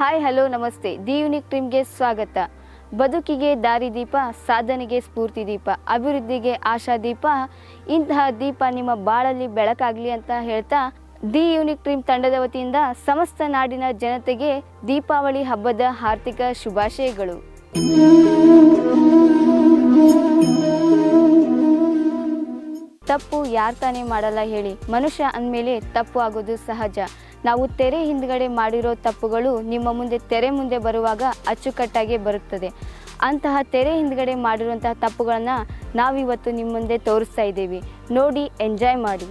Hi hello ನಮಸ್ತೆ the unique ಟ್ರಿಮ್ಗೆ ಸ್ವಾಗತ ಬದುಕಿಗೆ ದಾರಿದೀಪ ಸಾಧನೆಗೆ ಸ್ಫೂರ್ತಿ ದೀಪ ಅಭಿವೃದ್ಧಿಗೆ ಆಶಾ ದೀಪ ಇಂತಹ ದೀಪ ನಿಮ್ಮ ಬಾಳಲ್ಲಿ ಬೆಳಕಾಗಲಿ ಅಂತ ಹೇಳ್ತಾ ದಿ ಯುನಿಕ್ ಟ್ರಿಮ್ ತಂಡದ ವತಿಯಿಂದ ಸಮಸ್ತ ನಾಡಿನ ಜನತೆಗೆ ದೀಪಾವಳಿ ಹಬ್ಬದ ಹಾರ್ದಿಕ ಶುಭಾಶಯಗಳು ತಪ್ಪು ಯಾರು ತಾನೇ ಮಾಡಲ್ಲ ಹೇಳಿ ಮನುಷ್ಯ ಅಂದಮೇಲೆ ತಪ್ಪು ಆಗೋದು ಸಹಜ ನಾವು ತೆರೆ ಹಿಂದ್ಗಡೆ ಮಾಡಿರೋ ತಪ್ಪುಗಳು ನಿಮ್ಮ ಮುಂದೆ ತೆರೆ ಮುಂದೆ ಬರುವಾಗ ಅಚ್ಚುಕಟ್ಟಾಗಿ ಬರುತ್ತದೆ ಅಂತಹ ತೆರೆ ಹಿಂದ್ಗಡೆ ಮಾಡಿರುವಂತಹ ತಪ್ಪುಗಳನ್ನು ನಾವಿವತ್ತು ನಿಮ್ಮ ಮುಂದೆ ತೋರಿಸ್ತಾ ಇದ್ದೀವಿ ನೋಡಿ ಎಂಜಾಯ್ ಮಾಡಿ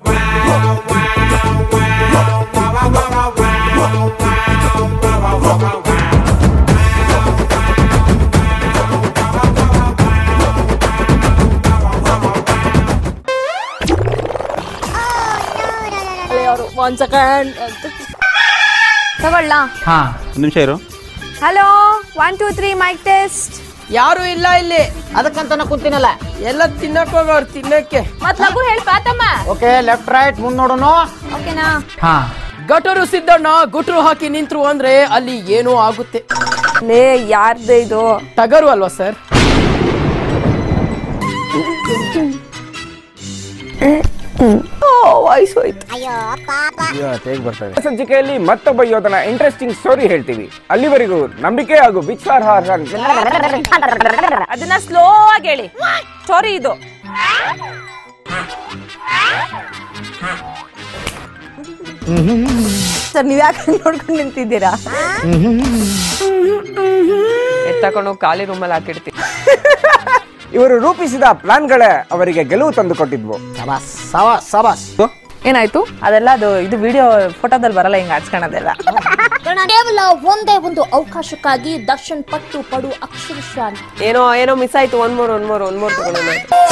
ಅವರು ಒನ್ ಸೆಕೆಂಡ್ ತಗೊಳ್ಳ ಹಾ ಒಂದು ನಿಮಿಷ ಇರು hello one two three mic test ಯಾರು ಇಲ್ಲ ಇಲ್ಲಿ ಅದಕ್ಕಂತ ನಾ ಕುಂತೀನಲ್ಲ ಎಲ್ಲ ತಿನ್ನಕ್ ಹೋಗೋರು ತಿನ್ನಕ್ಕೆ ಮತ್ ಲಘು ಹೇಳಿ ಪಾತಮ್ಮ ಓಕೆ ಲೆಫ್ಟ್ ರೈಟ್ ಮುಂದ್ ನೋಡೋನು ಓಕೆನಾ ಹಾ ಗಟರು ಸಿದ್ದಣ್ಣ ಗುಟ್ರು ಹಾಕಿ ನಿಂತ್ರು ಅಂದ್ರೆ ಅಲ್ಲಿ ಏನೋ ಆಗುತ್ತೆ ಲೇ ಯಾರ್ದು ಇದು ಟಗರು ಅಲ್ವಾ ಸರ್ ವಾಯ್ಸ್ ಹೋಯ್ತು ಸಂಚಿಕೆಯಲ್ಲಿ ಮತ್ತೊಬ್ಬ ಯೋಧನ ಇಂಟ್ರೆಸ್ಟಿಂಗ್ ಸ್ಟೋರಿ ಹೇಳ್ತೀವಿ ಅಲ್ಲಿವರೆಗೂ ನಂಬಿಕೆ ಹಾಗೂ ವಿಶ್ವಾಸಾರ್ಹ ಅದನ್ನ ಸ್ಲೋ ಆಗಿ ಹೇಳಿ ಸ್ಟೋರಿ ಇದು ಸರ್ ನೀವ್ ಯಾಕೆ ನೋಡ್ಕೊಂಡು ನಿಂತಿದ್ದೀರಾ ಎತ್ತಕೊಂಡು ಖಾಲಿ ರೂಮಲ್ಲಿ ಹಾಕಿಡ್ತೀವಿ ಇವರು ರೂಪಿಸಿದ ಪ್ಲಾನ್ಗಳೇ ಅವರಿಗೆ ಗೆಲುವು ತಂದುಕೊಟ್ಟಿದ್ವು ಸಬಾಸ್ ಸಬಾಸ್ ಸಬಾಸ್ ಏನಾಯ್ತು ಅದೆಲ್ಲ ಅದು ಇದು ವಿಡಿಯೋ ಫೋಟೋದಲ್ಲಿ ಬರಲ್ಲ ಹಿಂಗ ಹಚ್ಕೊಳೋದೆಲ್ಲ ಕೇವಲ ಒಂದೇ ಒಂದು ಅವಕಾಶಕ್ಕಾಗಿ ದರ್ಶನ್ ಪಟ್ಟು ಪಡು ಅಕ್ಷರಶಃ ಏನೋ ಏನೋ ಮಿಸ್ ಆಯ್ತು ಒಂದ್ ಮೂರ್ ಒಂದ್ ಮೂರ್ ಒಂದ್ ಮೂರ್ ತಗೊಂಡು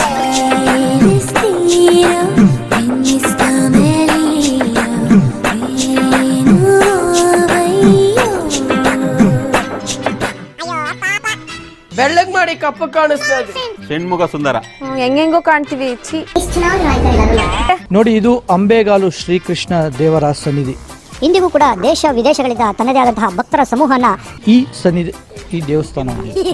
ಬೆಳ್ಳಗ್ ಮಾಡಿ ಕಪ್ಪು ಕಾಣಿಸ್ತಾ ಇದೆ ಹೆಣ್ಮುಗ ಸುಂದರ ಹೆಂಗೆಂಗೋ ಕಾಣ್ತೀವಿ ಛೀ ನೋಡಿ ಇದು ಅಂಬೇಗಾಲು ಶ್ರೀಕೃಷ್ಣ ದೇವರ ಸನ್ನಿಧಿ ಇಂದಿಗೂ ಕೂಡ ದೇಶ ವಿದೇಶಗಳಿಂದ ತನ್ನದೇ ಆದಂತಹ ಭಕ್ತರ ಸಮೂಹನ ಈ ಸನ್ನಿಧಿ ಈ ದೇವಸ್ಥಾನ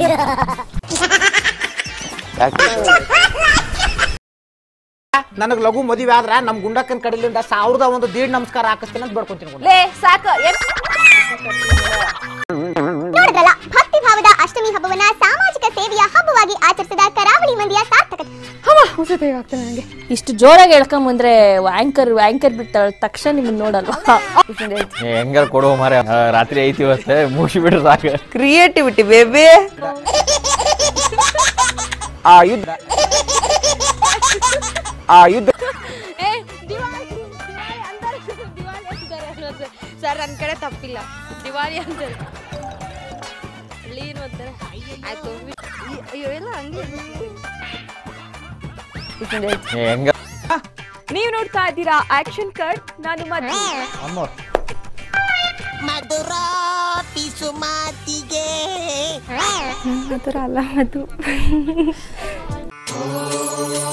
ನನಗ್ ಲಘು ಮದುವೆ ಆದ್ರ ನಮ್ ಗುಂಡಕ್ಕನ್ ಕಡೆಲಿಂದ ಸಾವಿರದ ಒಂದು ದೀಡ್ ನಮಸ್ಕಾರ ಹಾಕಿಸ್ತೀನಿ ಅಂತ ಬೇಡ್ಕೊಂತೀನಿ ಗುಂಡ. ಲೇ ಸಾಕು ಏನ್ ನೋಡಿದ್ರಲ್ಲ ಭಕ್ತಿ ಭಾವದ ಅಷ್ಟಮಿ ಹಬ್ಬವನ್ನ ಸಾಮಾಜಿಕ ಸೇವೆಯ ಹಬ್ಬವಾಗಿ ಆಚರಿಸಿದ ಕರಾವಳಿ ಮಂದಿಯ ಸಾರ್ಥಕತೆ ಇಷ್ಟು ಜೋರಾಗಿ ಹೇಳ್ಕೊಂಡ್ ಬಂದ್ರೆ ಆಂಕರ್ ಆಂಕರ್ ಬಿಟ್ಟ ತಕ್ಷಣ ನಿಮ್ಮನ್ನ ನೋಡಲ್ವಾ ಹೆಂಗಾರ ಕೊಡುವ ಮಾರ ರಾತ್ರಿ ಐತಿ ಇವತ್ತೆ ಮುಗಿಸಿ ಬಿಡ್ರಿ ಸಾಕು ಕ್ರಿಯೇಟಿವಿಟಿ ಬೇಬಿ ಆ ಯುದ್ಧ ಆ ಯುದ್ಧ ಸರ್ ನನ್ ಕಡೆ ತಪ್ಪಿಲ್ಲ ದಿವಾಳಿ ಅಂತಾರೆ ಹಳ್ಳಿ ಅಂತಾರೆ ಆಯ್ತು ಅಯ್ಯೋ ಎಲ್ಲ ಹಂಗೆ ಹೆಂಗ ನೀವು ನೋಡ್ತಾ ಇದ್ದೀರಾ ಆಕ್ಷನ್ ಕಟ್ ನಾನು ಮಧು ಮಧುರ ಅಲ್ಲ ಮಧು